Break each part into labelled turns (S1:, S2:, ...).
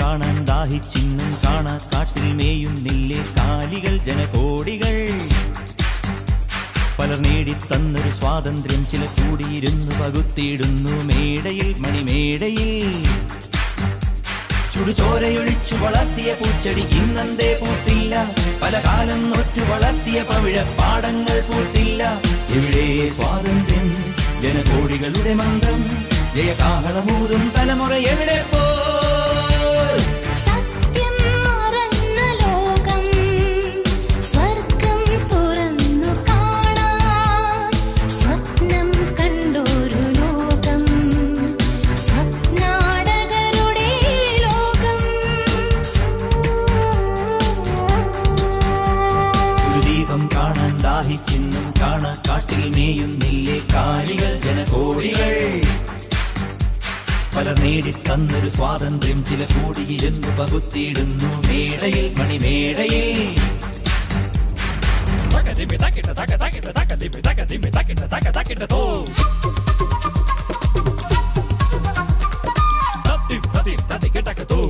S1: കാണാൻ ദാഹിച്ചിന്നും കാണാ കാട്ടിൽ മേയുന്നില്ലേ കാലികൾ ജനകോടികൾ പലർ നേടിത്തന്നൊരു സ്വാതന്ത്ര്യം ചില കൂടിയിരുന്നു പകുത്തിയിടുന്നു മേടയിൽ മണിമേടയിൽ ചുടുചോരയൊഴിച്ചു വളർത്തിയ പൂച്ചെടി ഇന്നന്തേ പൂത്തില്ല പല കാലം നോറ്റു വളർത്തിയ പവിഴ പാടങ്ങൾ പൂത്തില്ല എവിടെ സ്വാതന്ത്ര്യം ജനകോടികളുടെ മന്ത്രം ജയകാഹളമൂതും തലമുറ എവിടെ പോ
S2: സത്യം മറന്ന ലോകം സ്വർഗം തുറന്നു കാണാൻ സ്വപ്നം കണ്ടൊരു ലോകം സ്വപ്നാടകരുടെ ലോകം
S1: ഒരു ദീപം കാണാൻ ദാഹിച്ചിന്നും കാണാ കാട്ടിൽ മേയുന്നില്ലേ കാലികൾ ജനകോടികൾ പലർ നേടിത്തന്നൊരു സ്വാതന്ത്ര്യം ചില കൂടിയിരുന്നു പകുത്തിയിടുന്നു മേടയിൽ മണിമേടയിൽ
S3: Taka dime takita taka takita taka dime taka dime takita taka takita to. Tatim tatim tatika taka to.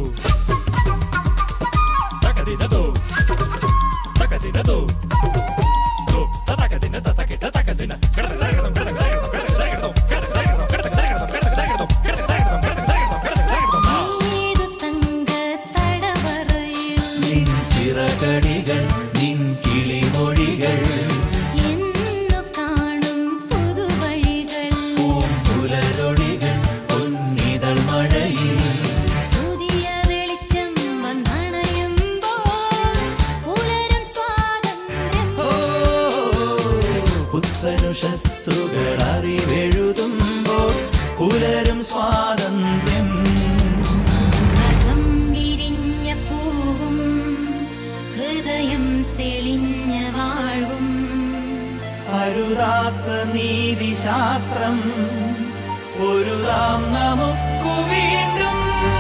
S3: Taka dina to. Taka dina to. To taka dina ta takita taka dina. Kada kada kada kada kada kada kada kada kada kada kada kada kada
S2: ഏതു തങ്കത്തടവറയിൽ
S1: നിൻ ചിറകടികൾ നിൻ കിളിമൊഴികൾ
S2: എന്നു കാണും പുതുവഴികൾ
S1: പൂമ്പുലരൊടികൾ പൊന്നിതൾ മഴയിൽ
S2: പുതിയ വെളിച്ചം വന്നണയുമ്പോൾ പുലരും സ്വാതന്ത്ര്യം
S1: ഓ, പുത്തനുഷസ്സുകൾ അറിവെഴുതുമ്പോൾ പുലരും സ്വാതന്ത്ര്യം
S2: അകം വിരിഞ്ഞ പൂവും ഹൃദയം തെളിഞ്ഞ വാഴ്വും
S1: അരുതാത്ത നീതിശാസ്ത്രം പൊരുതാം നമുക്കു വീണ്ടും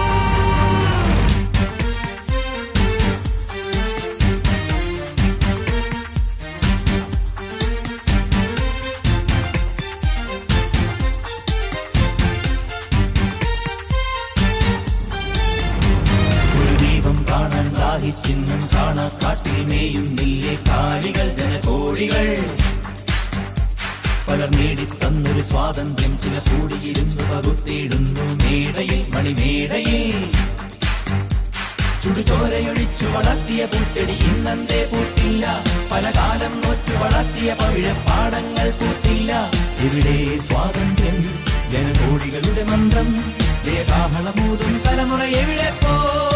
S1: ഒരു ദീപം കാണാൻ ദാഹിച്ചിന്നും കാണാ കാട്ടിൽ മേയുന്നില്ലേ കാലികൾ ജനകോടികൾ പലർ നേടിത്തന്നൊരു സ്വാതന്ത്ര്യം ചില കൂടിയിരുന്നു പകുത്തിയിടുന്നു മേടയിൽ മണിമേടയിൽ ചുടുചോരയൊഴിച്ചു വളർത്തിയ പൂച്ചെടി ഇന്നന്തേ പൂത്തില്ല പല കാലം നോറ്റു വളർത്തിയ പവിഴ പാടങ്ങൾ പൂത്തില്ല ഇവിടെ സ്വാതന്ത്ര്യം ജനകോടികളുടെ മന്ത്രം ജയകാഹളമൂതും തലമുറ എവിടെ പോ